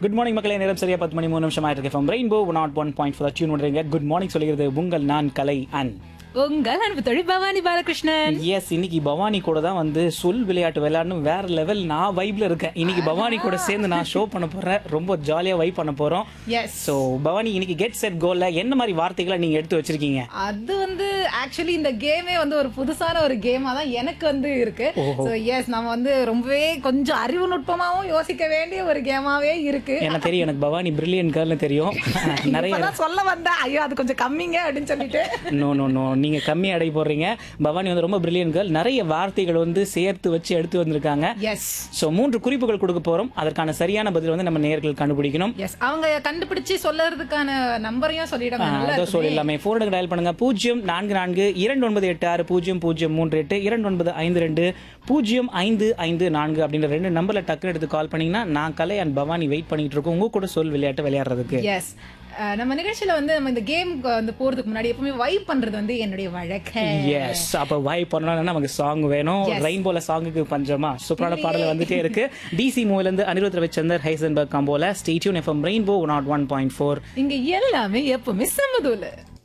good morning மக்களே நேரம் சரியா பத்து மணி மூணு நிமிஷம் ஆயிட்டு from rainbow nought one point four tune பண்ணுறீங்க குட் மார்னிங் சொல்லுகிறது உங்கள் நான் கலை அண்ட் உங்கள் அன்பு தொழில் பவானி பாலகிருஷ்ணன் எஸ் இன்னைக்கு பவானி கூட தான் வந்து சொல் விளையாட்டு விளையாடணும் வேற லெவல் நான் வைப்ல இருக்கேன் இன்னைக்கு பவானி கூட சேர்ந்து நான் ஷோ பண்ண போறேன் ரொம்ப ஜாலியா வைப் பண்ண போறோம் எஸ் ஸோ பவானி இன்னைக்கு கெட் செட் கோல்ல என்ன மாதிரி வார்த்தைகளை நீங்க எடுத்து வச்சிருக்கீங்க அது வந்து ஆக்சுவலி இந்த கேமே வந்து ஒரு புதுசான ஒரு கேமா தான் எனக்கு வந்து இருக்கு ஸோ எஸ் நம்ம வந்து ரொம்பவே கொஞ்சம் அறிவு நுட்பமாவும் யோசிக்க வேண்டிய ஒரு கேமாவே இருக்கு எனக்கு தெரியும் எனக்கு பவானி பிரில்லியன் கேர்ள்னு தெரியும் நிறைய இப்பதான் சொல்ல வந்தேன் ஐயோ அது கொஞ்சம் கம்மிங்க அப்படின்னு சொல்லிட்டு நோ நோ நோ நீங்க கம்மி அடை போடுறீங்க பவானி வந்து ரொம்ப பிரில்லியன் கேர்ள் நிறைய வார்த்தைகள் வந்து சேர்த்து வச்சு எடுத்து வந்திருக்காங்க எஸ் ஸோ மூன்று குறிப்புகள் கொடுக்க போறோம் அதற்கான சரியான பதில் வந்து நம்ம நேர்கள் கண்டுபிடிக்கணும் எஸ் அவங்க கண்டுபிடிச்சு சொல்லறதுக்கான நம்பரையும் சொல்லிடுங்க நல்லா அதை சொல்லிடலாமே ஃபோனுக்கு டயல் பண்ணுங்க பூஜ்ஜியம் நான்கு நான்கு இரண்டு ஒன்பது எட்டு ஆறு பூஜ்ஜியம் பூஜ்ஜியம் மூன்று எட்டு இரண்டு ஒன்பது ஐந்து ரெண்டு பூஜ்ஜியம் ஐந்து ஐந்து நான்கு அப்படின்ற ரெண்டு நம்பர்ல டக்குனு எடுத்து கால் பண்ணீங்கன்னா நான் கலை அண்ட் பவானி வெயிட் பண்ணிட்டு இருக்கோம் உங்க கூட சொல் விளையாட்டு விளையாடுறதுக்கு எஸ் நம்ம நிகழ்ச்சியில வந்து நம்ம இந்த கேம் வந்து போறதுக்கு முன்னாடி எப்பவுமே வைப் பண்றது வந்து என்னுடைய வழக்கம் எஸ் அப்ப வாய் பண்ணணும்னா நமக்கு சாங் வேணும் ரெயின்போல சாங்குக்கு பஞ்சமா சூப்பரான பாடல் வந்துட்டே இருக்கு டிசி மூவில இருந்து அனிருத் ரவிச்சந்தர் ஹைசன்பர்க் காம்போல stay tuned FM rainbow nought one point four இங்க எல்லாமே எப்பவுமே செம்மதூல